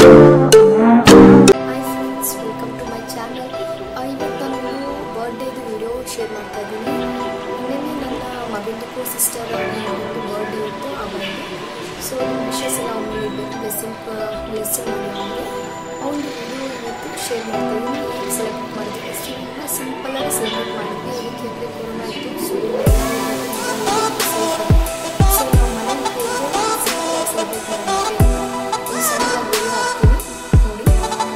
hi friends welcome to my channel ಇವತ್ತು ನಾನು ಬರ್ಡೇದು video share ಮಾಡ್ತಾ ಇದ್ದೀನಿ ನಿನ್ನೆ ನನ್ನ ಮಗಂದು ಸಿಸ್ಟರ್ ಒಂದು ಬರ್ಡೇ ಇತ್ತು ಅವನಿಗೆ ಸೊ ವಿಶೇಷ ಎಲ್ಲ ಅವನಿಗೆ ಇರಬೇಕು ಬ್ಲೆಸ್ಸಿಂಗ್ ಬ್ಲೆಸ್ಸಿಂಗ್ ಅವನಿಗೆ ಅವನು ವಿಡಿಯೋ ಇವತ್ತು ಶೇರ್ ಮಾಡ್ತಾ ಇದ್ದೀನಿ ಹೇಗೆ ಸೆಲೆಬ್ರೇಟ್ ಮಾಡಿದ್ವಿ ತುಂಬ ಸಿಂಪಲಾಗಿ ಸೆಲೆಬ್ರೇಟ್ ಮಾಡಿದ್ವಿ ಅದಕ್ಕೆ ಅಂದರೆ ಕೊರೋನಾ ಇತ್ತು ಸೊ ಸೊ ನಾವು ಮನೇಲಿ ಹೇಗೆ ಸಿಂಪಲಾಗಿ ಸೆಲೆಬ್ರೇಟ್ ಮಾಡೋಕ್ಕೆ ಒಂದು ಸಣ್ಣ ವಿಡಿಯೋ ಹಾಕ್ತೀನಿ ನೋಡಿ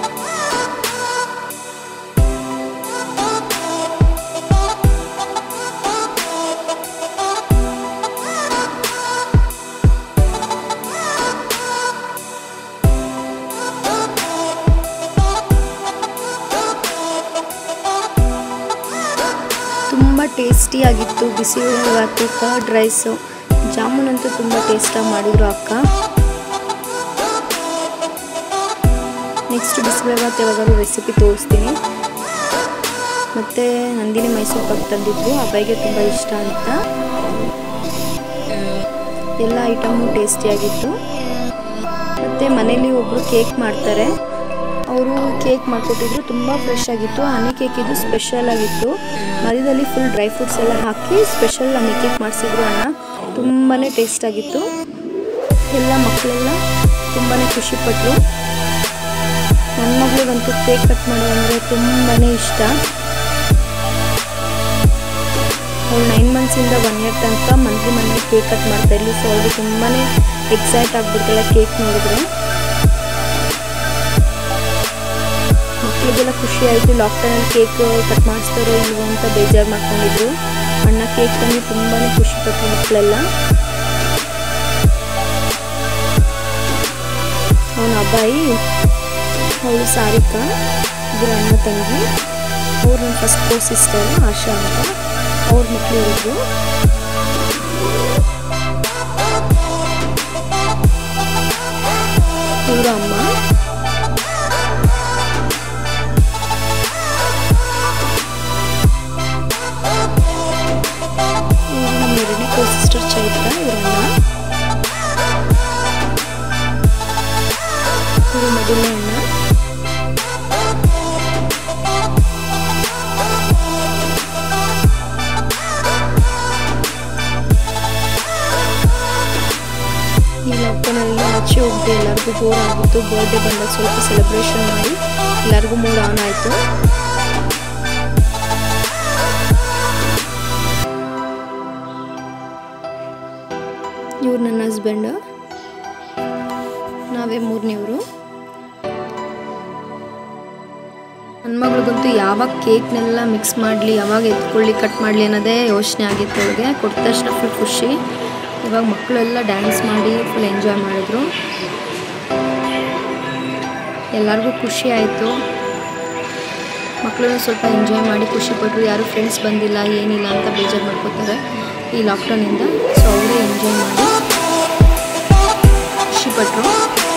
ತುಂಬ ಟೇಸ್ಟಿಯಾಗಿತ್ತು ಬಿಸಿ ಭಾತು ಕರ್ಡ್ ರೈಸು ಜಾಮೂನ್ ಅಂತೂ ತುಂಬ ಟೇಸ್ಟಾಗಿ ಮಾಡಿದ್ರು ಅಕ್ಕ ನೆಕ್ಸ್ಟ್ ಬಿಸಿಬೇಳೆಭಾತ್ ಯಾವಾಗಾದ್ರು ರೆಸಿಪಿ ತೋರಿಸ್ತೀನಿ ಮತ್ತು ನಂದಿನಿ ಮೈಸೂರು ಪಾಕ್ ತಂದಿದ್ರು ಅಬ್ಬಾಯಿಗೆ ತುಂಬ ಇಷ್ಟ ಅಂತ ಎಲ್ಲ ಐಟಮು ಟೇಸ್ಟಿಯಾಗಿತ್ತು ಮತ್ತು ಮನೇಲಿ ಒಬ್ಬರು ಕೇಕ್ ಮಾಡ್ತಾರೆ ಅವರು ಕೇಕ್ ಮಾಡಿಕೊಟ್ಟಿದ್ರು ತುಂಬ ಫ್ರೆಶ್ ಆಗಿತ್ತು ಹನಿ ಕೇಕ್ ಇದು ಸ್ಪೆಷಲ್ ಆಗಿತ್ತು ಮಧ್ಯದಲ್ಲಿ ಫುಲ್ ಡ್ರೈ ಫ್ರೂಟ್ಸ್ ಎಲ್ಲ ಹಾಕಿ ಸ್ಪೆಷಲ್ ಹನಿ ಕೇಕ್ ಮಾಡಿಸಿದ್ರು ಅಣ್ಣ ತುಂಬಾ ಟೇಸ್ಟ್ ಆಗಿತ್ತು ಎಲ್ಲ ಮಕ್ಕಳೆಲ್ಲ ತುಂಬಾ ಖುಷಿಪಟ್ಟರು ನನ್ನ ಮಗಳಿಗಂತೂ ಕೇಕ್ ಕಟ್ ಮಾಡೋದಂದರೆ ತುಂಬಾ ಇಷ್ಟ ಅವಳು ನೈನ್ ಮಂತ್ಸಿಂದ ಒನ್ ಇಯರ್ ತನಕ ಮಂತ್ಲಿ ಮಂತ್ಲಿ ಕೇಕ್ ಕಟ್ ಮಾಡ್ತಾ ಇರಲಿ ಸೊ ಅವಳಿಗೆ ತುಂಬಾ ಎಕ್ಸೈಟ್ ಆಗಿಬಿಡ್ತಾಳೆ ಕೇಕ್ ನೋಡಿದ್ರೆ ಮಕ್ಕಳಿಗೆಲ್ಲ ಖುಷಿ ಆಯಿತು ಲಾಕ್ಡೌನಲ್ಲಿ ಕೇಕ್ ಕಟ್ ಮಾಡಿಸ್ತಾರೋ ಇಲ್ವೋ ಅಂತ ಬೇಜಾರು ಮಾಡ್ಕೊಂಡಿದ್ರು ಅಣ್ಣ ಕೇಕ್ ತಂದು ತುಂಬಾ ಖುಷಿಪಟ್ಟರು ಮಕ್ಕಳೆಲ್ಲ ಅವನ ಅಬ್ಬಾಯಿ ಅವಳು ಸಾರಿಕಾ ಇಬ್ಬರು ಅಣ್ಣ ತಂಗಿ ಅವ್ರು ನನ್ನ ಫಸ್ಟ್ ಕೋ ಸಿಸ್ಟರ್ ಆಶಾ ಅಂತ ಅವ್ರ ಮಕ್ಕಳು ಇರೋದು ಇವರ ಅಮ್ಮ ಇವ್ರು ನಮ್ಮ ಎರಡನೇ ಕೋ ಸಿಸ್ಟರ್ ಚೈತ್ರ ಇವರನ್ನ ಇವರು ಮೊದಲನೇ ಅಣ್ಣ ಈ ಲಾಕ್ಡೌನಲ್ಲಿ ಆಚೆ ಹೋಗದೆ ಎಲ್ಲರಿಗೂ ಬೋರ್ ಆಗಿತ್ತು ಬರ್ಡೇ ಬಂದಾಗ ಸ್ವಲ್ಪ ಸೆಲೆಬ್ರೇಷನ್ ಮಾಡಿ ಎಲ್ಲರಿಗೂ ಮೂಡ್ ಆನ್ ಆಯಿತು ಇವ್ರು ನನ್ನ ಹಸ್ಬೆಂಡ್ ನಾವೇ ಮೂರನೇವರು ನನ್ನ ಮಗಳಿಗಂತೂ ಯಾವಾಗ ಕೇಕ್ನೆಲ್ಲ ಮಿಕ್ಸ್ ಮಾಡಲಿ ಯಾವಾಗ ಎತ್ಕೊಳ್ಳಿ ಕಟ್ ಮಾಡಲಿ ಅನ್ನೋದೇ ಯೋಚನೆ ಆಗಿತ್ತು ಅವಳಿಗೆ ಕೊಟ್ಟ ತಕ್ಷಣ ಫುಲ್ ಖುಷಿ ಇವಾಗ ಮಕ್ಕಳೆಲ್ಲ ಡ್ಯಾನ್ಸ್ ಮಾಡಿ ಫುಲ್ ಎಂಜಾಯ್ ಮಾಡಿದ್ರು ಎಲ್ಲರಿಗೂ ಖುಷಿ ಆಯಿತು ಮಕ್ಕಳು ಸ್ವಲ್ಪ ಎಂಜಾಯ್ ಮಾಡಿ ಖುಷಿಪಟ್ಟರು ಯಾರು ಫ್ರೆಂಡ್ಸ್ ಬಂದಿಲ್ಲ ಏನಿಲ್ಲ ಅಂತ ಬೇಜಾರು ಮಾಡ್ಕೋತಾರೆ ಈ ಲಾಕ್ಡೌನಿಂದ ಸೊ ಅವರೇ ಎಂಜಾಯ್ ಮಾಡಿ ಖುಷಿಪಟ್ಟರು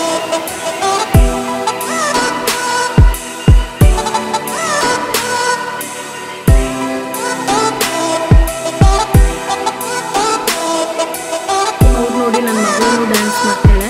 ಅವ್ರು ನೋಡಿ ನನ್ನ ಮಗಳು ಡ್ಯಾನ್ಸ್ ಮಾಡ್ತಾಳೆ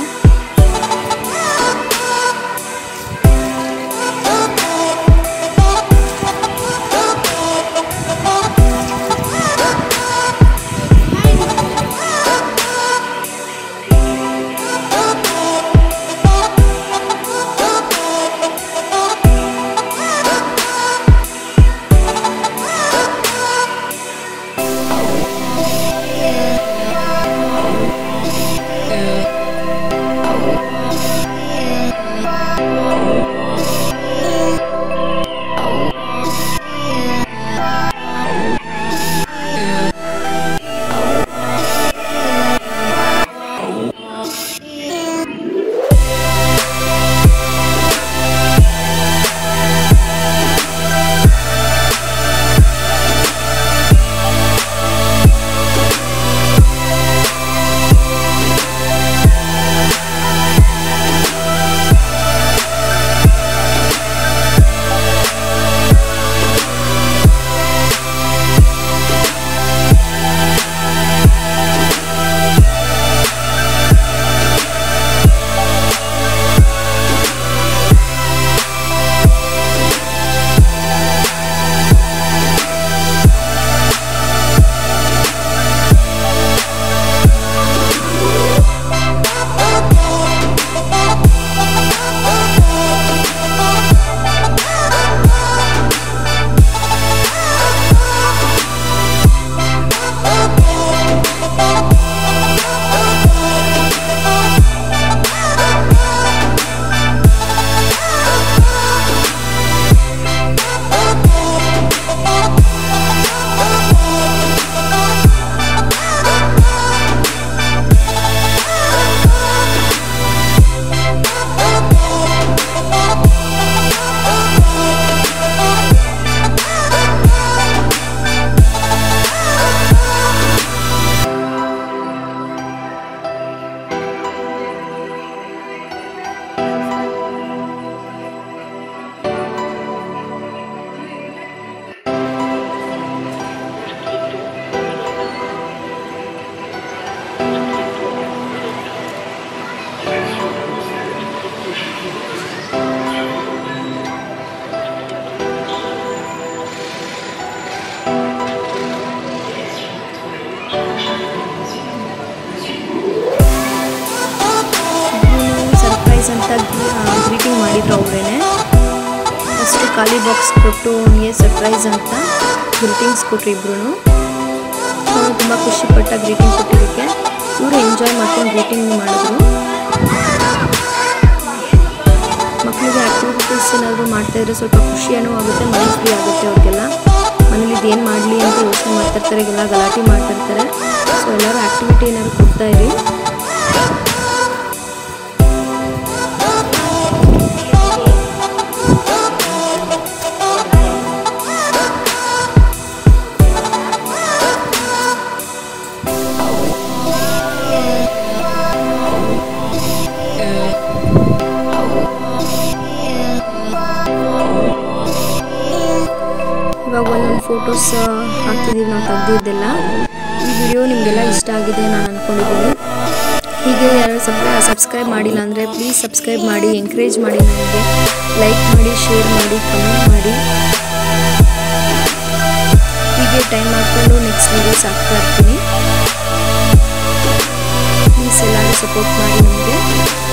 ಮಾಡಿದ್ರು ಅವರೇನೆ ಫಸ್ಟು ಖಾಲಿ ಬಾಕ್ಸ್ ಕೊಟ್ಟು ಅವನಿಗೆ ಸರ್ಪ್ರೈಸ್ ಅಂತ ಗ್ರೀಟಿಂಗ್ಸ್ ಕೊಟ್ಟರು ಇಬ್ರು ಅವನು ತುಂಬ ಖುಷಿಪಟ್ಟ ಗ್ರೀಟಿಂಗ್ ಕೊಟ್ಟಿದ್ದಕ್ಕೆ ಇವರು ಎಂಜಾಯ್ ಮಾಡ್ಕೊಂಡು ಗ್ರೀಟಿಂಗ್ ಮಾಡಿದ್ರು ಮಕ್ಕಳಿಗೆ ಆ್ಯಕ್ಟಿವಿಟೀಸ್ ಏನಾದರೂ ಮಾಡ್ತಾ ಇದ್ರೆ ಸ್ವಲ್ಪ ಖುಷಿಯೂ ಆಗುತ್ತೆ ಮೈಂಡ್ ಫ್ರೀ ಆಗುತ್ತೆ ಅವ್ರಿಗೆಲ್ಲ ಮನೇಲಿ ಇದೇನು ಮಾಡಲಿ ಅಂತ ಯೋಚನೆ ಮಾಡ್ತಿರ್ತಾರೆ ಎಲ್ಲ ಗಲಾಟೆ ಮಾಡ್ತಿರ್ತಾರೆ ಸೊ ಎಲ್ಲರೂ ಆ್ಯಕ್ಟಿವಿಟಿ ಏನಾದ್ರು ಕೊಡ್ತಾ ಇರಿ ಇವಾಗ ಒಂದೊಂದು ಫೋಟೋಸ್ ಹಾಕ್ತಿದ್ದೀವಿ ನಾವು ತೆಗ್ದಿದ್ದೆಲ್ಲ ಈ ವಿಡಿಯೋ ನಿಮಗೆಲ್ಲ ಇಷ್ಟ ಆಗಿದೆ ನಾನು ಅಂದ್ಕೊಂಡಿದ್ದೀನಿ ಹೀಗೆ ಯಾರು ಸಬ್ ಸಬ್ಸ್ಕ್ರೈಬ್ ಮಾಡಿಲ್ಲ ಅಂದರೆ ಪ್ಲೀಸ್ ಸಬ್ಸ್ಕ್ರೈಬ್ ಮಾಡಿ ಎಂಕರೇಜ್ ಮಾಡಿ ನನಗೆ ಲೈಕ್ ಮಾಡಿ ಶೇರ್ ಮಾಡಿ ಕಮೆಂಟ್ ಮಾಡಿ ಹೀಗೆ ಟೈಮ್ ಮಾಡಿಕೊಂಡು ನೆಕ್ಸ್ಟ್ ವೀಡಿಯೋಸ್ ಹಾಕ್ತಾ ಇರ್ತೀನಿ ಪ್ಲೀಸ್ ಎಲ್ಲರೂ ಸಪೋರ್ಟ್ ಮಾಡಿ ನಮಗೆ